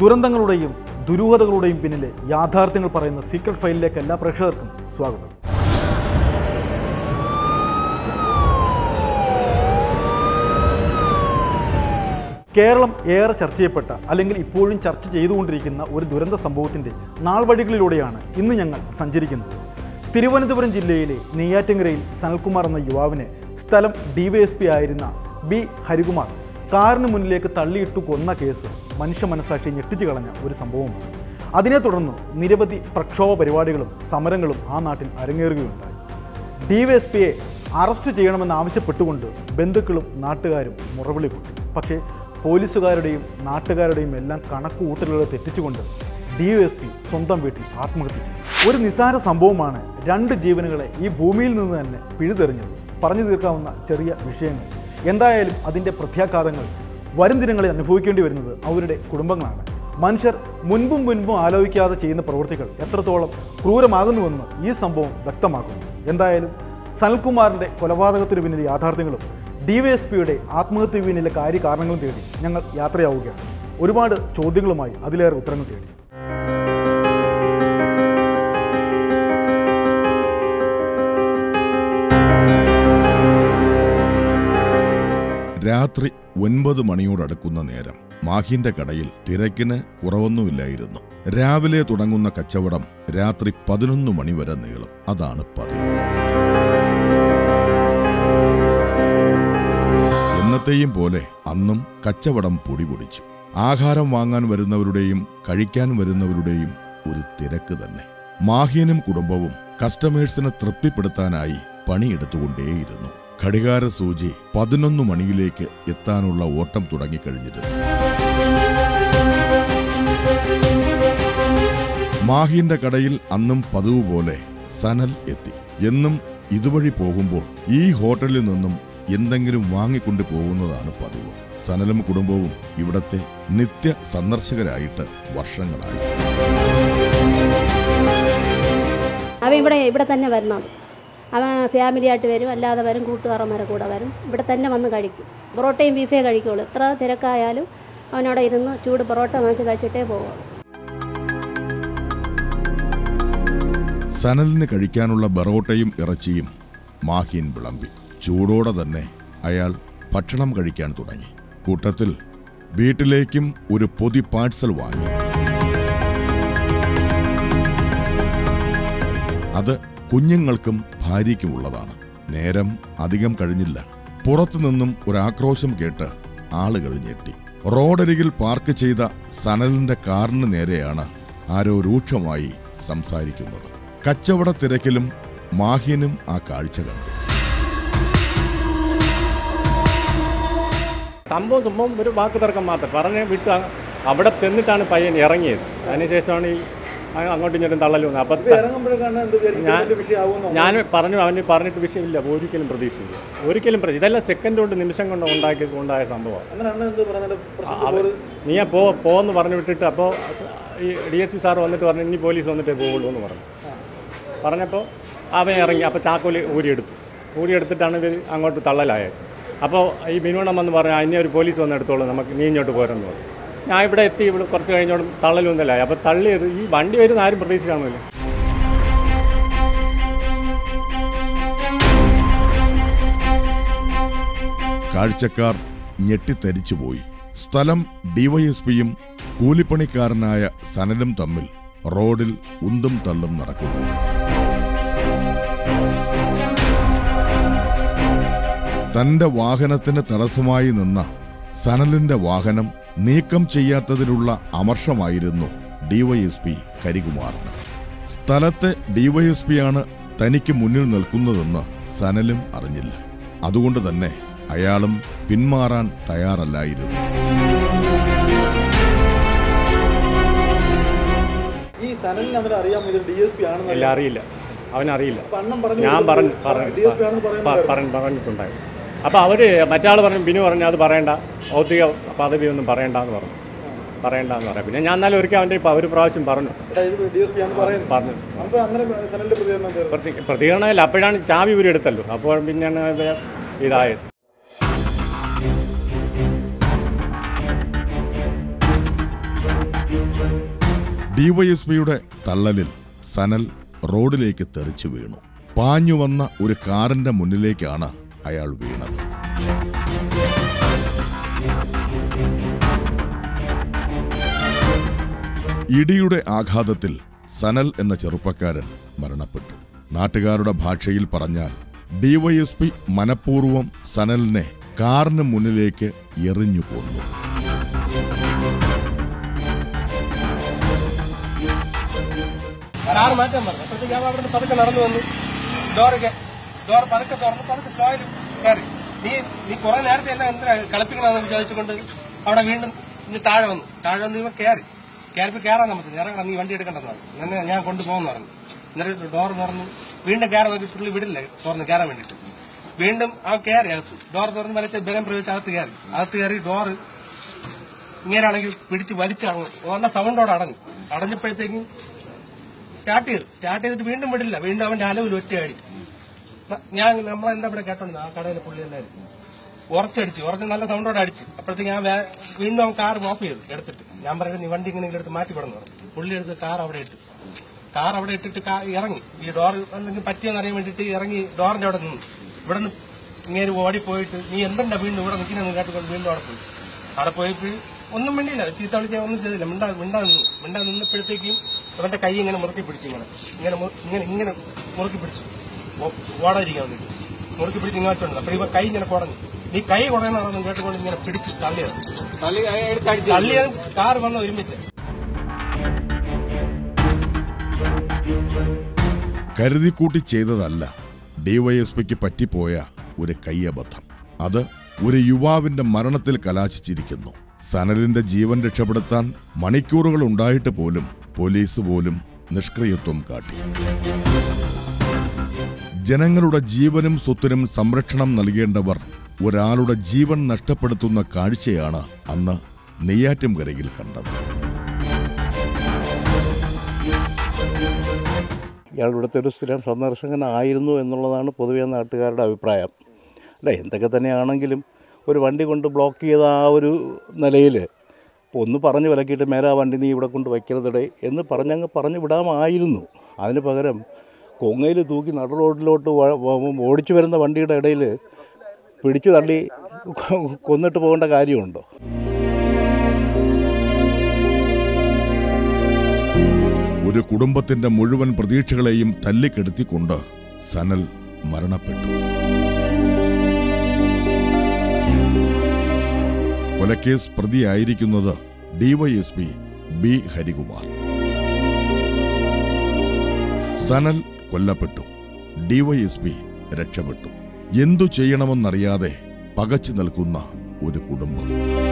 ദുരന്തങ്ങളുടെയും ദുരൂഹതകളുടെയും പിന്നിലെ യാഥാർത്ഥ്യങ്ങൾ പറയുന്ന സീക്രട്ട് ഫയലിലേക്ക് എല്ലാ പ്രേക്ഷകർക്കും സ്വാഗതം കേരളം ഏറെ ചർച്ച ചെയ്യപ്പെട്ട അല്ലെങ്കിൽ ഇപ്പോഴും ചർച്ച ചെയ്തുകൊണ്ടിരിക്കുന്ന ഒരു ദുരന്ത സംഭവത്തിൻ്റെ നാൾവഴികളിലൂടെയാണ് ഇന്ന് ഞങ്ങൾ സഞ്ചരിക്കുന്നത് തിരുവനന്തപുരം ജില്ലയിലെ നെയ്യാറ്റിങ്കരയിൽ സനൽകുമാർ എന്ന യുവാവിനെ സ്ഥലം ഡിവൈഎസ്പി ആയിരുന്ന ബി ഹരികുമാർ കാറിന് മുന്നിലേക്ക് തള്ളിയിട്ടു കൊന്ന കേസ് മനുഷ്യ മനസാക്ഷി ഞെട്ടിച്ചു കളഞ്ഞ ഒരു സംഭവമാണ് അതിനെ തുടർന്ന് നിരവധി പ്രക്ഷോഭ പരിപാടികളും സമരങ്ങളും ആ നാട്ടിൽ അരങ്ങേറുകയുണ്ടായി ഡിവൈഎസ്പിയെ അറസ്റ്റ് ചെയ്യണമെന്ന് ആവശ്യപ്പെട്ടുകൊണ്ട് ബന്ധുക്കളും നാട്ടുകാരും മുറവിളി കൂട്ടി പക്ഷേ പോലീസുകാരുടെയും നാട്ടുകാരുടെയും എല്ലാം കണക്കുകൂട്ടലുകളെ തെറ്റിച്ചുകൊണ്ട് ഡിവൈഎസ്പി സ്വന്തം വീട്ടിൽ ആത്മഹത്യ ചെയ്തു ഒരു നിസ്സാര സംഭവമാണ് രണ്ട് ജീവനുകളെ ഈ ഭൂമിയിൽ നിന്ന് തന്നെ പിഴുതെറിഞ്ഞത് പറഞ്ഞു തീർക്കാവുന്ന ചെറിയ വിഷയങ്ങൾ എന്തായാലും അതിൻ്റെ പ്രത്യാഘാതങ്ങൾ വരും ദിനങ്ങളിൽ അനുഭവിക്കേണ്ടി വരുന്നത് അവരുടെ കുടുംബങ്ങളാണ് മനുഷ്യർ മുൻപും മുൻപും ആലോചിക്കാതെ ചെയ്യുന്ന പ്രവൃത്തികൾ എത്രത്തോളം ക്രൂരമാകുന്നുവെന്ന് ഈ സംഭവം വ്യക്തമാക്കുന്നു എന്തായാലും സനൽകുമാറിൻ്റെ കൊലപാതകത്തിന് പിന്നിലെ യാഥാർത്ഥ്യങ്ങളും ഡിവൈഎസ്പിയുടെ ആത്മഹത്യ പിന്നിലെ കാര്യകാരണങ്ങളും തേടി ഞങ്ങൾ യാത്രയാവുകയാണ് ഒരുപാട് ചോദ്യങ്ങളുമായി അതിലേറെ ഉത്തരങ്ങൾ തേടി രാത്രി ഒൻപത് മണിയോടടുക്കുന്ന നേരം മാഹിന്റെ കടയിൽ തിരക്കിന് കുറവൊന്നുമില്ലായിരുന്നു രാവിലെ തുടങ്ങുന്ന കച്ചവടം രാത്രി പതിനൊന്ന് മണി വരെ നീളും അതാണ് പതിവ് എന്നത്തെയും പോലെ അന്നും കച്ചവടം പൊടിപൊടിച്ചു ആഹാരം വാങ്ങാൻ വരുന്നവരുടെയും കഴിക്കാൻ വരുന്നവരുടെയും ഒരു തിരക്ക് തന്നെ മാഹ്യനും കുടുംബവും കസ്റ്റമേഴ്സിനെ തൃപ്തിപ്പെടുത്താനായി പണിയെടുത്തുകൊണ്ടേയിരുന്നു ഘടികാര സൂചി പതിനൊന്ന് മണിയിലേക്ക് എത്താനുള്ള ഓട്ടം തുടങ്ങിക്കഴിഞ്ഞിരുന്നു മാഹിന്റെ കടയിൽ അന്നും പതിവ് പോലെ സനൽ എത്തി എന്നും ഇതുവഴി പോകുമ്പോൾ ഈ ഹോട്ടലിൽ നിന്നും എന്തെങ്കിലും വാങ്ങിക്കൊണ്ട് പോകുന്നതാണ് പതിവ് സനലും കുടുംബവും ഇവിടത്തെ നിത്യ സന്ദർശകരായിട്ട് വർഷങ്ങളായി അവൻ ഇവിടെ ഇവിടെ തന്നെ വരണം അവൻ ഫാമിലി ആയിട്ട് വരും അല്ലാതെ വരും കൂട്ടുകാരന്മാരെ കൂടെ വരും ഇവിടെ തന്നെ വന്ന് കഴിക്കും പൊറോട്ടയും ബീഫേ കഴിക്കുള്ളൂ എത്ര തിരക്കായാലും അവനവിടെ ഇരുന്ന് ചൂട് പൊറോട്ട വാങ്ങിച്ച് കഴിച്ചിട്ടേ പോകുള്ളൂ സനലിന് കഴിക്കാനുള്ള ബറോട്ടയും ഇറച്ചിയും മാഹീൻ വിളമ്പി ചൂടോടെ തന്നെ അയാൾ ഭക്ഷണം കഴിക്കാൻ തുടങ്ങി കൂട്ടത്തിൽ വീട്ടിലേക്കും ഒരു പൊതി പാഴ്സൽ വാങ്ങി അത് കുഞ്ഞുങ്ങൾക്കും ഭാര്യയ്ക്കുമുള്ളതാണ് നേരം അധികം കഴിഞ്ഞില്ല പുറത്തുനിന്നും ഒരു ആക്രോശം കേട്ട് ആളുകൾ ഞെട്ടി റോഡരികിൽ പാർക്ക് ചെയ്ത സനലിന്റെ കാറിന് നേരെയാണ് ആരോ രൂക്ഷമായി സംസാരിക്കുന്നത് കച്ചവട തിരക്കിലും മാഹ്യനും ആ കാഴ്ച കണ്ടു സംഭവം സംഭവം ഒരു വാക്ക് തർക്കം മാത്രം പറഞ്ഞ് വിട്ട് അ- അവിടെ ചെന്നിട്ടാണ് പയ്യൻ ഇറങ്ങിയത് അതിനുശേഷമാണ് ഈ അ- അങ്ങോട്ടും ഇങ്ങോട്ടും തള്ളൽ വന്നത് അപ്പം ഞാൻ ഞാൻ പറഞ്ഞു അവന് പറഞ്ഞിട്ട് വിഷയമില്ല ഒരിക്കലും പ്രതീക്ഷിച്ചില്ല ഒരിക്കലും പ്രതീക്ഷ ഇതെല്ലാം സെക്കൻഡ് കൊണ്ട് നിമിഷം കൊണ്ട് ഉണ്ടാക്കി ഉണ്ടായ സംഭവമാണ് അവർ നീ പോ പോന്ന് പറഞ്ഞു വിട്ടിട്ട് അപ്പോൾ ഈ ഡി എസ് പി സാർ വന്നിട്ട് പറഞ്ഞു ഇനി പോലീസ് വന്നിട്ടേ പോകുള്ളൂ എന്ന് പറഞ്ഞു പറഞ്ഞപ്പോൾ അവൻ ഇറങ്ങി അപ്പോൾ ചാക്കോല് ഊരിയെടുത്തു ഊരിയെടുത്തിട്ടാണ് ഇവർ അങ്ങോട്ട് തള്ളലായത് അപ്പോൾ ഈ ബിനുവണ്ണം വന്ന് പറഞ്ഞു അതിനെ ഒരു പോലീസ് വന്ന് എടുത്തോളൂ നമുക്ക് നീ ഇങ്ങോട്ട് പോരെന്ന് പറഞ്ഞു ഞാൻ ഇവിടെ എത്തി ഇവിടെ കുറച്ച് കഴിഞ്ഞോടും തള്ളലൊന്നുമില്ലായി അപ്പോൾ തള്ളിയത് ഈ വണ്ടി വരുന്ന ആരും പ്രതീക്ഷ കാണുന്നില്ല കാഴ്ചക്കാർ ഞെട്ടിത്തരിച്ചുപോയി സ്ഥലം ഡിവൈഎസ്പിയും കൂലിപ്പണിക്കാരനായ സനലും തമ്മിൽ റോഡിൽ ഉന്തും തള്ളും നടക്കുന്നു തന്റെ വാഹനത്തിന് തടസ്സമായി നിന്ന സനലിന്റെ വാഹനം നീക്കം ചെയ്യാത്തതിലുള്ള അമർഷമായിരുന്നു ഡിവൈഎസ്പി ഹരികുമാറിന് സ്ഥലത്തെ ഡിവൈഎസ്പിയാണ് തനിക്ക് മുന്നിൽ നിൽക്കുന്നതെന്ന് സനലും അറിഞ്ഞില്ല അതുകൊണ്ട് തന്നെ അയാളും പിന്മാറാൻ തയ്യാറല്ലായിരുന്നു ഈ സനലിന് അന്നേരം അറിയാം ഇത് ഡി എസ് പി ആണെന്ന് എല്ലാം അറിയില്ല അവനറിയില്ല അണ്ണം പറഞ്ഞു ഞാൻ പറഞ്ഞു പറഞ്ഞു പ- പറഞ്ഞു പറഞ്ഞിട്ടുണ്ടായി അപ്പോൾ അവർ മറ്റാൾ പറഞ്ഞു ബിനു പറഞ്ഞു അത് പറയണ്ട ഭൗതിക പദവി ഒന്നും പറയണ്ട എന്ന് പറഞ്ഞു പറയണ്ട എന്ന് പറയാം പിന്നെ ഞാൻ എന്നാലും ഒരിക്കൽ അവൻ്റെ ഒരു പ്രാവശ്യം പറഞ്ഞു ഡി എസ് പി ആണെന്ന് പറയുന്നത് പറഞ്ഞു അപ്പോൾ അന്നേരം സനലിന്റെ പ്രതികരണം എന്തായിരുന്നു? പ്രതി- പ്രതികരണമില്ല അപ്പോഴാണ് ചാവി ഊരി എടുത്തല്ലോ അപ്പോൾ പിന്നെയാണ് ഇത് ഇതായത് ഡിവൈഎസ്പിയുടെ തള്ളലിൽ സനൽ റോഡിലേക്ക് തെറിച്ചു വീണു പാഞ്ഞു വന്ന ഒരു കാറിന്റെ മുന്നിലേക്കാണ് അയാൾ വീണത് ഇടിയുടെ ആഘാതത്തിൽ സനൽ എന്ന ചെറുപ്പക്കാരൻ മരണപ്പെട്ടു നാട്ടുകാരുടെ ഭാഷയിൽ പറഞ്ഞാൽ ഡിവൈഎസ്പി മനഃപൂർവ്വം സനലിനെ കാറിന് മുന്നിലേക്ക് എറിഞ്ഞു കൊന്നു കാറ് മാറ്റാൻ പറഞ്ഞു അപ്പോഴത്തേക്ക് അവൻ അവിടെ പതുക്കെ നടന്നു വന്നു ഡോറൊക്കെ ഡോർ പതുക്കെ തുറന്ന് പതുക്കെ സ്ലോയിൽ കയറി നീ നീ കുറെ നേരത്തെ എന്നെ എന്തിനാ കളിപ്പിക്കണമെന്ന് വിചാരിച്ചുകൊണ്ട് അവിടെ വീണ്ടും ഇനി താഴെ വന്നു താഴെ വന്ന് ഇവ കയറി കയറിപ്പോ കയറാൻ താമസിച്ചു ഇറങ്ങണം നീ വണ്ടി എടുക്കണ്ടെന്ന് പറഞ്ഞു എന്നെ ഞാൻ കൊണ്ടുപോകുന്നു പറഞ്ഞു എന്നിട്ട് ഡോർ തുറന്നു വീണ്ടും കയറാൻ നോക്കി പുള്ളി വിടില്ല തുറന്ന് കയറാൻ വേണ്ടിയിട്ട് വീണ്ടും അവൻ കയറി അകത്ത് ഡോർ തുറന്ന് വലിച്ച ബലം പ്രയോഗിച്ച് അകത്ത് കയറി അകത്ത് കയറി ഡോറ് ഇങ്ങനെയാണെങ്കിൽ പിടിച്ച് വലിച്ചടങ്ങും നല്ല സൗണ്ടോടെ അടഞ്ഞു അടഞ്ഞപ്പോഴത്തേക്കും സ്റ്റാർട്ട് ചെയ്തു സ്റ്റാർട്ട് ചെയ്തിട്ട് വീണ്ടും വിടില്ല വീണ്ടും അവന്റെ അലവിൽ ഒറ്റയടി ന- ഞാൻ നമ്മളെന്താ ഇവിടെ കേട്ടോണ്ട് ആ കടയിലെ പുള്ളി എല്ലാവരും ഉറച്ചടിച്ചു ഉറച്ച് നല്ല സൗണ്ടോടെ അടിച്ചു അപ്പോഴത്തേക്ക് ഞാൻ വേ- വീണ്ടും അവൻ കാർ ഓഫ് ചെയ്തു എടുത്തിട്ട് ഞാൻ പറയുന്നത് നീ വണ്ടി ഇങ്ങനെ എടുത്ത് മാറ്റി വിടന്നു പറഞ്ഞു പുള്ളി എടുത്ത് കാർ അവിടെ ഇട്ടു കാർ അവിടെ ഇട്ടിട്ട് കാ- ഇറങ്ങി ഈ ഡോർ എന്തെങ്കിലും പറ്റിയെന്ന് അറിയാൻ വേണ്ടിയിട്ട് ഇറങ്ങി ഡോറിന്റെ അവിടെ നിന്നു ഇവിടെ നിന്ന് ഇങ്ങനെ ഓടിപ്പോയിട്ട് നീ എന്തുണ്ടാ വീണ്ടും ഇവിടെ നിൽക്കുന്ന കേട്ടുകൊണ്ട് വീണ്ടും അവിടെ പോയി അവിടെ പോയപ്പോൾ ഒന്നും മിണ്ടിയില്ല ചീത്ത വിളിച്ചാൽ ഒന്നും ചെയ്തില്ല മിണ്ടാ മിണ്ടാ നിന്നു മിണ്ടാ നിന്നപ്പോഴത്തേക്കും അവന്റെ കൈ ഇങ്ങനെ മുറുക്കി പിടിച്ചു ഇങ്ങനെ ഇങ്ങനെ മു- ഇങ്ങനെ ഇങ്ങനെ മുറുക്കി പിടിച്ചു ഓ- ഓടാതിരിക്കാൻ വേണ്ടി മുറുക്കി പിടിച്ച് ഇങ്ങോട്ടുണ്ട് അപ്പൊ ഇവ കൈ ഇങ്ങനെ കുടഞ്ഞു നീ കൈ കുടയെന്നാണെന്ന് കേട്ടുകൊണ്ട് ഇങ്ങനെ പിടിച്ച് തള്ളിയത് തള്ളിയത് കാർ വന്ന് ഒരുമിച്ച് കരുതിക്കൂട്ടി ചെയ്തതല്ല ഡിവൈഎസ്പിക്ക് പറ്റിപ്പോയ ഒരു കയ്യബദ്ധം അത് ഒരു യുവാവിന്റെ മരണത്തിൽ കലാശിച്ചിരിക്കുന്നു സനലിന്റെ ജീവൻ രക്ഷപ്പെടുത്താൻ മണിക്കൂറുകൾ ഉണ്ടായിട്ട് പോലും പോലീസ് പോലും നിഷ്ക്രിയത്വം കാട്ടി ജനങ്ങളുടെ ജീവനും സ്വത്തിനും സംരക്ഷണം നൽകേണ്ടവർ ഒരാളുടെ ജീവൻ നഷ്ടപ്പെടുത്തുന്ന കാഴ്ചയാണ് അന്ന് നെയ്യാറ്റുംകരയിൽ കണ്ടത് ഇയാൾ ഇവിടുത്തെ ഒരു സ്ഥിരം സന്ദർശകനായിരുന്നു എന്നുള്ളതാണ് പൊതുവെ നാട്ടുകാരുടെ അഭിപ്രായം അല്ല എന്തൊക്കെ തന്നെയാണെങ്കിലും ഒരു വണ്ടി കൊണ്ട് ബ്ലോക്ക് ചെയ്ത ആ ഒരു നിലയിൽ ഇപ്പോൾ ഒന്ന് പറഞ്ഞ് വിലക്കിയിട്ട് മേലെ ആ വണ്ടി നീ ഇവിടെ കൊണ്ട് വയ്ക്കരുതടേ എന്ന് പറഞ്ഞങ്ങ് പറഞ്ഞു വിടാമായിരുന്നു അതിന് പകരം കൊങ്ങയിൽ തൂക്കി നട റോഡിലോട്ട് വ- വ- ഓടിച്ചു വരുന്ന വണ്ടിയുടെ ഇടയിൽ പിടിച്ചു തള്ളി കൊന്നിട്ട് പോകേണ്ട കാര്യമുണ്ടോ ഒരു കുടുംബത്തിന്റെ മുഴുവൻ പ്രതീക്ഷകളെയും തല്ലിക്കെടുത്തിക്കൊണ്ട് സനൽ മരണപ്പെട്ടു കൊലക്കേസ് പ്രതിയായിരിക്കുന്നത് ഡിവൈഎസ്പി ബി ഹരികുമാർ സനൽ കൊല്ലപ്പെട്ടു ഡിവൈഎസ്പി രക്ഷപ്പെട്ടു എന്തു ചെയ്യണമെന്നറിയാതെ പകച്ചു നിൽക്കുന്ന ഒരു കുടുംബം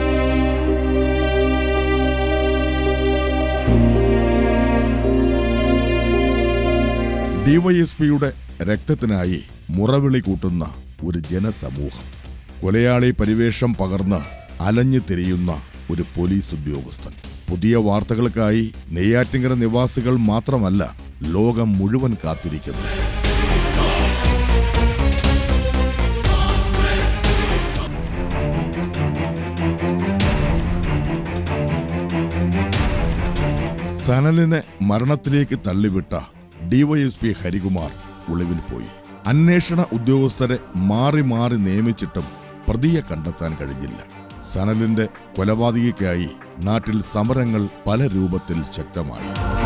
ഡിവൈഎസ്പിയുടെ രക്തത്തിനായി മുറവിളി കൂട്ടുന്ന ഒരു ജനസമൂഹം കൊലയാളി പരിവേഷം പകർന്ന് അലഞ്ഞു തിരിയുന്ന ഒരു പോലീസ് ഉദ്യോഗസ്ഥൻ പുതിയ വാർത്തകൾക്കായി നെയ്യാറ്റിങ്കര നിവാസികൾ മാത്രമല്ല ലോകം മുഴുവൻ കാത്തിരിക്കുന്നു സനലിനെ മരണത്തിലേക്ക് തള്ളിവിട്ട ഡിവൈഎസ്പി ഹരികുമാർ ഒളിവിൽ പോയി അന്വേഷണ ഉദ്യോഗസ്ഥരെ മാറി മാറി നിയമിച്ചിട്ടും പ്രതിയെ കണ്ടെത്താൻ കഴിഞ്ഞില്ല സനലിന്റെ കൊലപാതകിക്കായി നാട്ടിൽ സമരങ്ങൾ പല രൂപത്തിൽ ശക്തമായി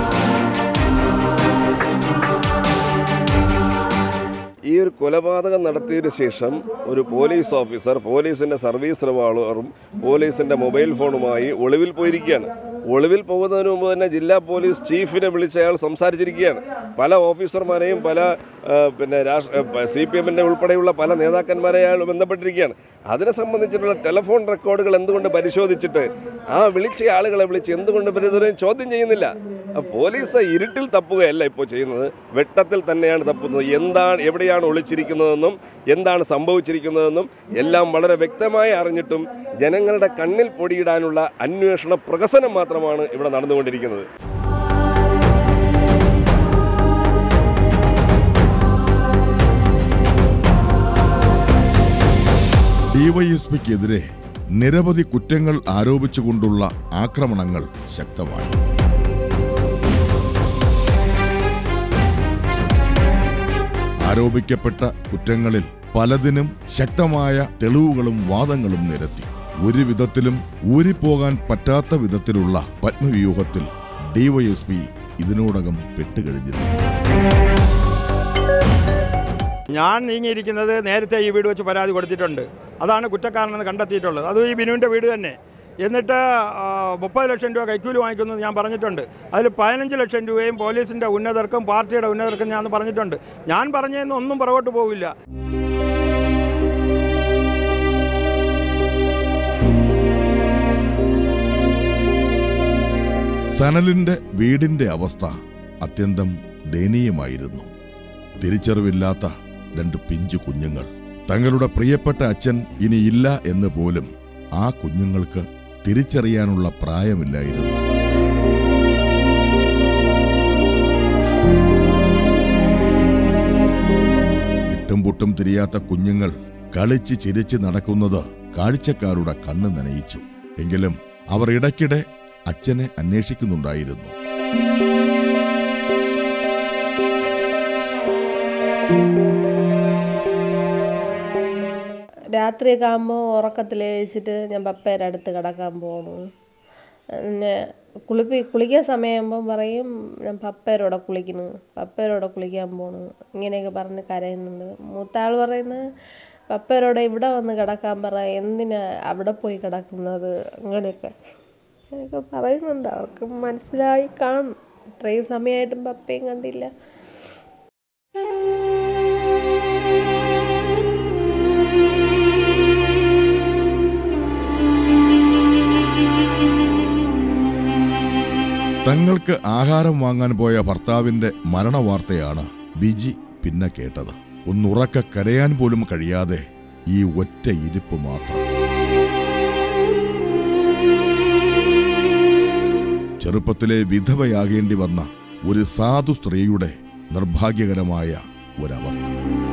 ഈ ഒരു കൊലപാതകം നടത്തിയതിനു ശേഷം ഒരു പോലീസ് ഓഫീസർ പോലീസിന്റെ സർവീസ് റിവാൾവറും പോലീസിന്റെ മൊബൈൽ ഫോണുമായി ഒളിവിൽ പോയിരിക്കുകയാണ് ഒളിവിൽ പോകുന്നതിന് മുമ്പ് തന്നെ ജില്ലാ പോലീസ് ചീഫിനെ വിളിച്ച് അയാൾ സംസാരിച്ചിരിക്കുകയാണ് പല ഓഫീസർമാരെയും പല ആ, പിന്നെ സി പി എമ്മിൻ്റെ ഉൾപ്പെടെയുള്ള പല നേതാക്കന്മാരെ അയാൾ ബന്ധപ്പെട്ടിരിക്കുകയാണ് അതിനെ സംബന്ധിച്ചിട്ടുള്ള ടെലിഫോൺ റെക്കോർഡുകൾ എന്തുകൊണ്ട് പരിശോധിച്ചിട്ട് ആ വിളിച്ച ആളുകളെ വിളിച്ച് എന്തുകൊണ്ട് ഇവരിതുവരെയും ചോദ്യം ചെയ്യുന്നില്ല ആ പോലീസ് ഇരുട്ടിൽ തപ്പുകയല്ല ഇപ്പോൾ ചെയ്യുന്നത് വെട്ടത്തിൽ തന്നെയാണ് തപ്പുന്നത് എന്താണ് എവിടെയാണ് ഒളിച്ചിരിക്കുന്നതെന്നും എന്താണ് സംഭവിച്ചിരിക്കുന്നതെന്നും എല്ലാം വളരെ വ്യക്തമായി അറിഞ്ഞിട്ടും ജനങ്ങളുടെ കണ്ണിൽ പൊടിയിടാനുള്ള അന്വേഷണ പ്രഹസനം മാത്രമാണ് ഇവിടെ നടന്നുകൊണ്ടിരിക്കുന്നത് ഡിവൈഎസ്പിക്കെതിരെ നിരവധി കുറ്റങ്ങൾ ആരോപിച്ചുകൊണ്ടുള്ള ആക്രമണങ്ങൾ ശക്തമായി ആരോപിക്കപ്പെട്ട കുറ്റങ്ങളിൽ പലതിനും ശക്തമായ തെളിവുകളും വാദങ്ങളും നിരത്തി ഒരു വിധത്തിലും ഊരിപ്പോകാൻ പറ്റാത്ത വിധത്തിലുള്ള പത്മവ്യൂഹത്തിൽ ഡിവൈഎസ്പി ഇതിനോടകം പെട്ടുകഴിഞ്ഞിരുന്നു ഞാൻ നീങ്ങിയിരിക്കുന്നത് നേരത്തെ ഈ വീട് വെച്ച് പരാതി കൊടുത്തിട്ടുണ്ട് അതാണ് കുറ്റക്കാരനെന്ന് കണ്ടെത്തിയിട്ടുള്ളത് അതും ഈ ബിനുവിൻ്റെ വീട് തന്നെ എന്നിട്ട് ആ, മുപ്പത് ലക്ഷം രൂപ കൈക്കൂലി വാങ്ങിക്കുമെന്ന് ഞാൻ പറഞ്ഞിട്ടുണ്ട് അതിൽ പതിനഞ്ച് ലക്ഷം രൂപയും പോലീസിൻ്റെ ഉന്നതർക്കും പാർട്ടിയുടെ ഉന്നതർക്കും ഞാൻ പറഞ്ഞിട്ടുണ്ട് ഞാൻ പറഞ്ഞതെന്ന് ഒന്നും പുറകോട്ട് പോവില്ല സനലിന്റെ വീടിന്റെ അവസ്ഥ അത്യന്തം ദയനീയമായിരുന്നു തിരിച്ചറിവില്ലാത്ത രണ്ട് പിഞ്ചു കുഞ്ഞുങ്ങൾ തങ്ങളുടെ പ്രിയപ്പെട്ട അച്ഛൻ ഇനിയില്ല എന്ന് പോലും ആ കുഞ്ഞുങ്ങൾക്ക് തിരിച്ചറിയാനുള്ള പ്രായമില്ലായിരുന്നു ഇട്ടും പൊട്ടും തിരിയാത്ത കുഞ്ഞുങ്ങൾ കളിച്ച് ചിരിച്ച് നടക്കുന്നത് കാഴ്ചക്കാരുടെ കണ്ണ് നനയിച്ചു എങ്കിലും അവർ ഇടയ്ക്കിടെ അച്ഛനെ അന്വേഷിക്കുന്നുണ്ടായിരുന്നു രാത്രിയൊക്കെ ആകുമ്പോൾ ഉറക്കത്തിൽ എഴുതിച്ചിട്ട് ഞാൻ പപ്പയുടെ അടുത്ത് കിടക്കാൻ പോണു പിന്നെ കുളിപ്പി കുളിക്കാൻ സമയമാകുമ്പോൾ പറയും ഞാൻ പപ്പേരോടെ കുളിക്കുന്നു പപ്പേരോടെ കുളിക്കാൻ പോണു ഇങ്ങനെയൊക്കെ പറഞ്ഞ് കരയുന്നുണ്ട് മൂത്ത ആൾ പറയുന്നത് പപ്പേരോടെ ഇവിടെ വന്ന് കിടക്കാൻ പറ എന്തിനാ അവിടെ പോയി കിടക്കുന്നത് അങ്ങനെയൊക്കെ അങ്ങനെയൊക്കെ പറയുന്നുണ്ട് അവർക്ക് മനസ്സിലായി കാണും ഇത്രയും സമയമായിട്ടും പപ്പയും കണ്ടില്ല തങ്ങൾക്ക് ആഹാരം വാങ്ങാൻ പോയ ഭർത്താവിന്റെ മരണവാർത്തയാണ് ബിജി പിന്നെ കേട്ടത് ഒന്നുറക്ക കരയാൻ പോലും കഴിയാതെ ഈ ഒറ്റ ഇരിപ്പ് മാത്രം ചെറുപ്പത്തിലെ വിധവയാകേണ്ടി വന്ന ഒരു സാധു സ്ത്രീയുടെ നിർഭാഗ്യകരമായ ഒരവസ്ഥ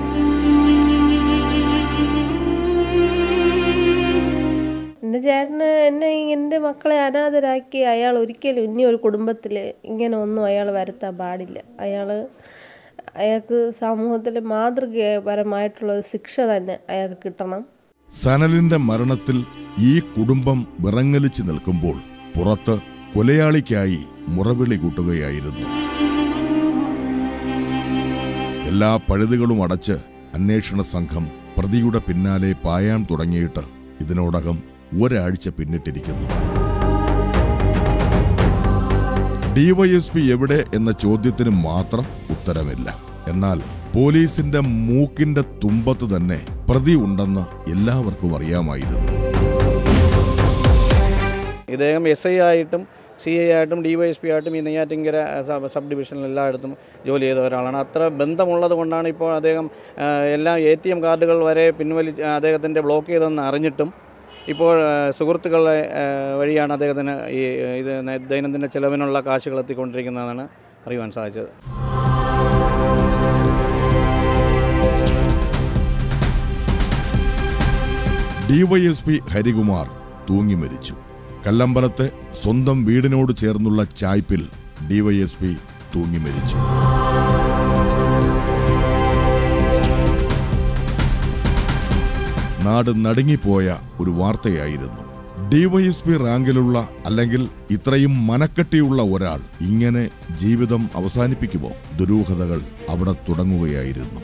എൻ്റെ ചേട്ടന് എന്നെ എൻ്റെ മക്കളെ അനാഥരാക്കി അയാൾ ഒരിക്കലും ഇനി ഒരു കുടുംബത്തിൽ ഇങ്ങനെ ഒന്നും അയാൾ വരുത്താൻ പാടില്ല അയാൾ അയാൾക്ക് സമൂഹത്തിൽ മാതൃകപരമായിട്ടുള്ള ഒരു ശിക്ഷ തന്നെ അയാൾക്ക് കിട്ടണം സനലിന്റെ മരണത്തിൽ ഈ കുടുംബം വിറങ്ങലിച്ചു നിൽക്കുമ്പോൾ പുറത്ത് കൊലയാളിക്കായി മുറവിളി കൂട്ടുകയായിരുന്നു എല്ലാ പഴുതുകളും അടച്ച് അന്വേഷണ സംഘം പ്രതിയുടെ പിന്നാലെ പായാൻ തുടങ്ങിയിട്ട് ഇതിനോടകം ഒരാഴ്ച പിന്നിട്ടിരിക്കുന്നു ഡിവൈഎസ്പി എവിടെ എന്ന ചോദ്യത്തിന് മാത്രം ഉത്തരമില്ല എന്നാൽ പോലീസിന്റെ മൂക്കിന്റെ തുമ്പത്ത് തന്നെ പ്രതി ഉണ്ടെന്ന് എല്ലാവർക്കും അറിയാമായിരുന്നു ഇദ്ദേഹം എസ് ഐ ആയിട്ടും സി ഐ ആയിട്ടും ഡി വൈ എസ് പി ആയിട്ടും ഈ നെയ്യാറ്റിങ്കര സബ് സബ് ഡിവിഷനിൽ എല്ലായിടത്തും ജോലി ചെയ്ത ഒരാളാണ് അത്ര ബന്ധമുള്ളത് കൊണ്ടാണ് ഇപ്പോൾ അദ്ദേഹം ആ, എല്ലാ എ ടി എം കാർഡുകൾ വരെ പിൻവലി അദ്ദേഹത്തിൻ്റെ ബ്ലോക്ക് ചെയ്തെന്ന് അറിഞ്ഞിട്ടും ഇപ്പോൾ ആ, സുഹൃത്തുക്കളെ ആ, വഴിയാണ് അദ്ദേഹത്തിന് ഈ ഇത് ദൈനംദിന ചെലവിനുള്ള കാശുകൾ എത്തിക്കൊണ്ടിരിക്കുന്നതെന്നാണ് അറിയുവാൻ സാധിച്ചത് ഡിവൈഎസ്പി ഹരികുമാർ തൂങ്ങി മരിച്ചു കല്ലമ്പലത്തെ സ്വന്തം വീടിനോട് ചേർന്നുള്ള ചായ്പിൽ ഡിവൈഎസ്പി തൂങ്ങി മരിച്ചു നാട് നടുങ്ങിപ്പോയ ഒരു വാർത്തയായിരുന്നു ഡിവൈഎസ്പി റാങ്കിലുള്ള അല്ലെങ്കിൽ ഇത്രയും മനക്കെട്ടിയുള്ള ഒരാൾ ഇങ്ങനെ ജീവിതം അവസാനിപ്പിക്കുമോ ദുരൂഹതകൾ അവിടെ തുടങ്ങുകയായിരുന്നു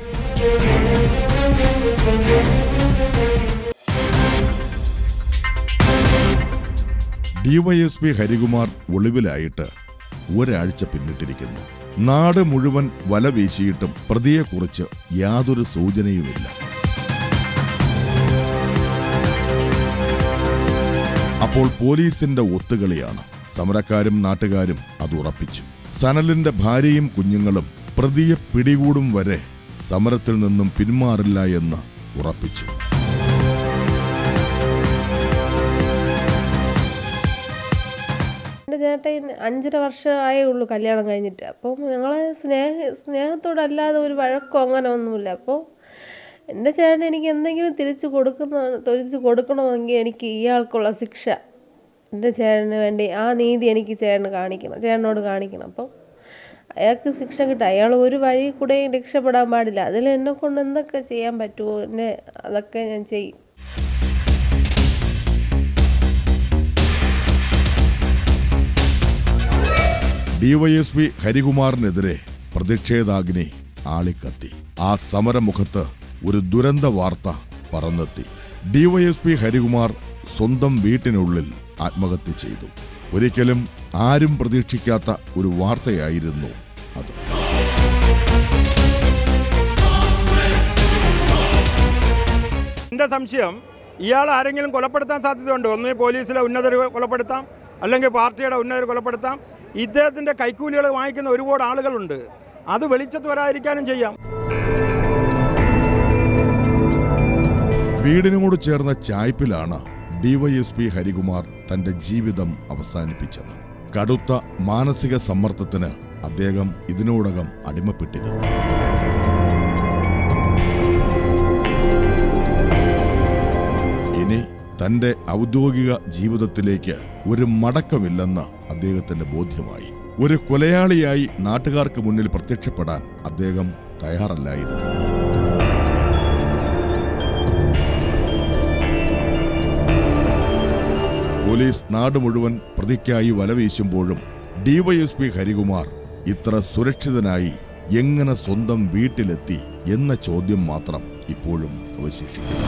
ഡിവൈഎസ്പി ഹരികുമാർ ഒളിവിലായിട്ട് ഒരാഴ്ച പിന്നിട്ടിരിക്കുന്നു നാട് മുഴുവൻ വല വീശിയിട്ടും പ്രതിയെക്കുറിച്ച് യാതൊരു സൂചനയുമില്ല അപ്പോൾ പോലീസിന്റെ ഒത്തുകളിയാണ് സമരക്കാരും നാട്ടുകാരും അത് ഉറപ്പിച്ചു സനലിന്റെ ഭാര്യയും കുഞ്ഞുങ്ങളും പ്രതിയെ പിടികൂടും വരെ സമരത്തിൽ നിന്നും പിന്മാറില്ല എന്ന് ഉറപ്പിച്ചു എൻ്റെ ചേട്ടൻ അഞ്ചര വർഷമായേ ഉള്ളൂ കല്യാണം കഴിഞ്ഞിട്ട് അപ്പം ഞങ്ങൾ സ്നേഹ സ്നേഹത്തോടല്ലാതെ ഒരു വഴക്കോ അങ്ങനെ ഒന്നുമില്ല അപ്പോൾ എൻ്റെ ചേട്ടൻ എനിക്ക് എന്തെങ്കിലും തിരിച്ചു കൊടുക്കുന്ന തിരിച്ചു കൊടുക്കണമെങ്കിൽ എനിക്ക് ഇയാൾക്കുള്ള ശിക്ഷ എൻ്റെ ചേട്ടന് വേണ്ടി ആ നീതി എനിക്ക് ചേട്ടന് കാണിക്കണം ചേട്ടനോട് കാണിക്കണം അപ്പം അയാൾക്ക് ശിക്ഷ കിട്ടും അയാൾ ഒരു വഴി കൂടെയും രക്ഷപ്പെടാൻ പാടില്ല അതിൽ എന്നെ കൊണ്ട് എന്തൊക്കെ ചെയ്യാൻ പറ്റുമോ എന്നെ അതൊക്കെ ഞാൻ ചെയ്യും ഡിവൈഎസ്പി ഹരികുമാറിനെതിരെ പ്രതിഷേധാഗ്നി ആളിക്കത്തി ആ സമരമുഖത്ത് ഒരു ദുരന്ത വാർത്ത പറന്നെത്തി ഡിവൈഎസ്പി ഹരികുമാർ സ്വന്തം വീട്ടിനുള്ളിൽ ആത്മഹത്യ ചെയ്തു ഒരിക്കലും ആരും പ്രതീക്ഷിക്കാത്ത ഒരു വാർത്തയായിരുന്നു അത് എൻ്റെ സംശയം ഇയാൾ ആരെങ്കിലും കൊലപ്പെടുത്താൻ സാധ്യതയുണ്ട് ഒന്ന് പോലീസിലെ ഉന്നതർ കൊലപ്പെടുത്താം അല്ലെങ്കിൽ പാർട്ടിയുടെ ഉന്നതർ കൊലപ്പെടുത്താം ഇദ്ദേഹത്തിൻ്റെ കൈക്കൂലികൾ വാങ്ങിക്കുന്ന ഒരുപാട് ആളുകളുണ്ട് അത് വെളിച്ചത്ത് വരാതിരിക്കാനും ചെയ്യാം വീടിനോട് ചേർന്ന ചായ്പിലാണ് ഡിവൈഎസ്പി ഹരികുമാർ തന്റെ ജീവിതം അവസാനിപ്പിച്ചത് കടുത്ത മാനസിക സമ്മർദ്ദത്തിന് അദ്ദേഹം ഇതിനോടകം അടിമപ്പെട്ടിരുന്നു ഇനി തന്റെ ഔദ്യോഗിക ജീവിതത്തിലേക്ക് ഒരു മടക്കമില്ലെന്ന് അദ്ദേഹത്തിന് ബോധ്യമായി ഒരു കൊലയാളിയായി നാട്ടുകാർക്ക് മുന്നിൽ പ്രത്യക്ഷപ്പെടാൻ അദ്ദേഹം തയ്യാറല്ലായിരുന്നു പോലീസ് നാട് മുഴുവൻ പ്രതിക്കായി വലവീശുമ്പോഴും ഡിവൈഎസ്പി ഹരികുമാർ ഇത്ര സുരക്ഷിതനായി എങ്ങനെ സ്വന്തം വീട്ടിലെത്തി എന്ന ചോദ്യം മാത്രം ഇപ്പോഴും അവശേഷിക്കുന്നു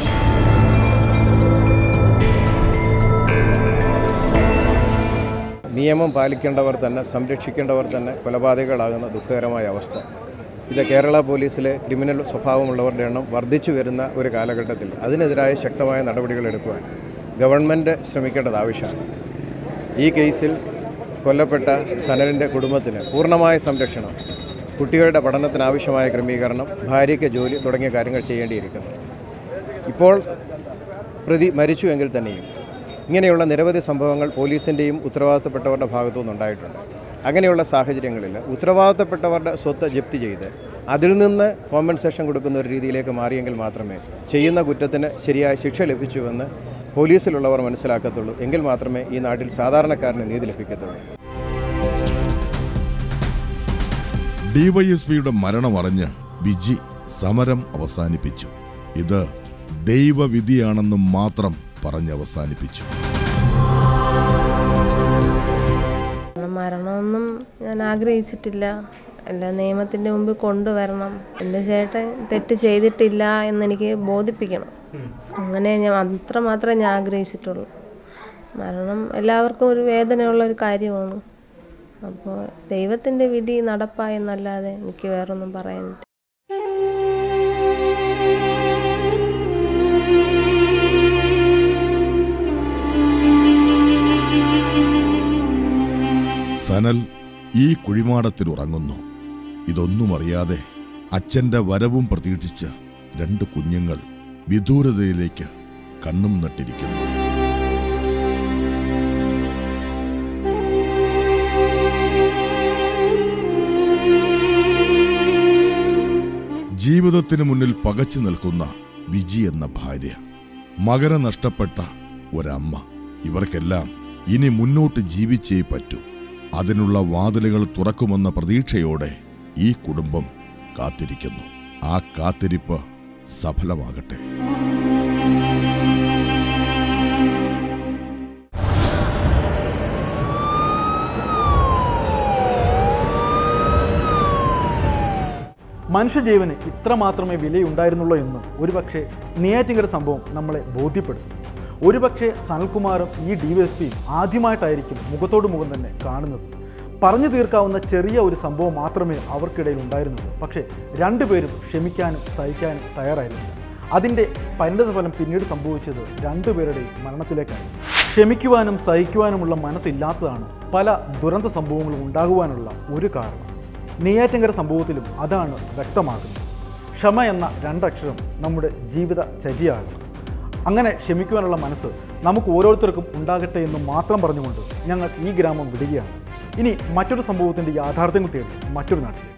നിയമം പാലിക്കേണ്ടവർ തന്നെ സംരക്ഷിക്കേണ്ടവർ തന്നെ കൊലപാതകങ്ങളാകുന്ന ദുഃഖകരമായ അവസ്ഥ ഇത് കേരള പോലീസിലെ ക്രിമിനൽ സ്വഭാവമുള്ളവരുടെ എണ്ണം വർദ്ധിച്ചു വരുന്ന ഒരു കാലഘട്ടത്തിൽ അതിനെതിരായ ശക്തമായ നടപടികൾ എടുക്കുവാൻ ഗവൺമെൻറ് ശ്രമിക്കേണ്ടത് ആവശ്യമാണ് ഈ കേസിൽ കൊല്ലപ്പെട്ട സനലിൻ്റെ കുടുംബത്തിന് പൂർണ്ണമായ സംരക്ഷണം കുട്ടികളുടെ പഠനത്തിന് ആവശ്യമായ ക്രമീകരണം ഭാര്യയ്ക്ക് ജോലി തുടങ്ങിയ കാര്യങ്ങൾ ചെയ്യേണ്ടിയിരിക്കുന്നു ഇപ്പോൾ പ്രതി മരിച്ചു എങ്കിൽ തന്നെയും ഇങ്ങനെയുള്ള നിരവധി സംഭവങ്ങൾ പോലീസിൻ്റെയും ഉത്തരവാദിത്തപ്പെട്ടവരുടെ ഭാഗത്തു നിന്നുണ്ടായിട്ടുണ്ട് അങ്ങനെയുള്ള സാഹചര്യങ്ങളിൽ ഉത്തരവാദിത്തപ്പെട്ടവരുടെ സ്വത്ത് ജപ്തി ചെയ്ത് അതിൽ നിന്ന് കോമ്പൻസേഷൻ കൊടുക്കുന്ന ഒരു രീതിയിലേക്ക് മാറിയെങ്കിൽ മാത്രമേ ചെയ്യുന്ന കുറ്റത്തിന് ശരിയായ ശിക്ഷ ലഭിച്ചുവെന്ന് പോലീസിലുള്ളവർ മനസ്സിലാക്കത്തുള്ളൂ എങ്കിൽ മാത്രമേ ഈ നാട്ടിൽ സാധാരണക്കാരന് നീതി ലഭിക്കത്തുള്ളൂ ഡിവൈഎസ്പിയുടെ മരണമറിഞ്ഞ് വിജി സമരം അവസാനിപ്പിച്ചു ഇത് ദൈവവിധിയാണെന്ന് മാത്രം പറഞ്ഞ് അവസാനിപ്പിച്ചു മരണമൊന്നും ഞാൻ ആഗ്രഹിച്ചിട്ടില്ല എല്ലാ നിയമത്തിൻ്റെ മുമ്പിൽ കൊണ്ടുവരണം എൻ്റെ ചേട്ടൻ തെറ്റ് ചെയ്തിട്ടില്ല എന്നെനിക്ക് ബോധിപ്പിക്കണം അങ്ങനെ ഞാൻ അത്ര മാത്രമേ ഞാൻ ആഗ്രഹിച്ചിട്ടുള്ളൂ മരണം എല്ലാവർക്കും ഒരു വേദനയുള്ള ഒരു കാര്യമാണ് അപ്പോൾ ദൈവത്തിൻ്റെ വിധി നടപ്പായെന്നല്ലാതെ എനിക്ക് വേറൊന്നും പറയാനില്ല സനൽ ഈ കുഴിമാടത്തിൽ ഉറങ്ങുന്നു ഇതൊന്നും അറിയാതെ അച്ഛന്റെ വരവും പ്രതീക്ഷിച്ച് രണ്ട് കുഞ്ഞുങ്ങൾ വിദൂരതയിലേക്ക് കണ്ണും നട്ടിരിക്കുന്നു ജീവിതത്തിന് മുന്നിൽ പകച്ചു നിൽക്കുന്ന വിജി എന്ന ഭാര്യ മകനെ നഷ്ടപ്പെട്ട ഒരമ്മ ഇവർക്കെല്ലാം ഇനി മുന്നോട്ട് ജീവിച്ചേ പറ്റൂ അതിനുള്ള വാതിലുകൾ തുറക്കുമെന്ന പ്രതീക്ഷയോടെ ഈ കുടുംബം കാത്തിരിക്കുന്നു ആ കാത്തിരിപ്പ് സഫലമാകട്ടെ മനുഷ്യജീവന് ഇത്ര മാത്രമേ വിലയുണ്ടായിരുന്നുള്ളൂ എന്ന് ഒരുപക്ഷെ നെയ്യാറ്റിങ്കര സംഭവം നമ്മളെ ബോധ്യപ്പെടുത്തുന്നു ഒരുപക്ഷെ സനൽകുമാറും ഈ ഡി വൈ എസ് പിയും ആദ്യമായിട്ടായിരിക്കും മുഖത്തോട് മുഖം തന്നെ കാണുന്നത് പറഞ്ഞു തീർക്കാവുന്ന ചെറിയ ഒരു സംഭവം മാത്രമേ അവർക്കിടയിൽ ഉണ്ടായിരുന്നുള്ളൂ പക്ഷേ രണ്ടുപേരും ക്ഷമിക്കാനും സഹിക്കാനും തയ്യാറായിരുന്നില്ല അതിൻ്റെ പരിണിതഫലം പിന്നീട് സംഭവിച്ചത് രണ്ടുപേരുടെയും മരണത്തിലേക്കായി ക്ഷമിക്കുവാനും സഹിക്കുവാനുമുള്ള മനസ്സില്ലാത്തതാണ് പല ദുരന്ത സംഭവങ്ങളും ഉണ്ടാകുവാനുള്ള ഒരു കാരണം നെയ്യാറ്റിങ്കര സംഭവത്തിലും അതാണ് വ്യക്തമാകുന്നത് ക്ഷമ എന്ന രണ്ടക്ഷരം നമ്മുടെ ജീവിത ചര്യയാകണം അങ്ങനെ ക്ഷമിക്കുവാനുള്ള മനസ്സ് നമുക്ക് ഓരോരുത്തർക്കും ഉണ്ടാകട്ടെ എന്ന് മാത്രം പറഞ്ഞുകൊണ്ട് ഞങ്ങൾ ഈ ഗ്രാമം വിടുകയാണ് ഇനി മറ്റൊരു സംഭവത്തിൻ്റെ യാഥാർത്ഥ്യങ്ങൾ തേടി മറ്റൊരു നാട്ടിൽ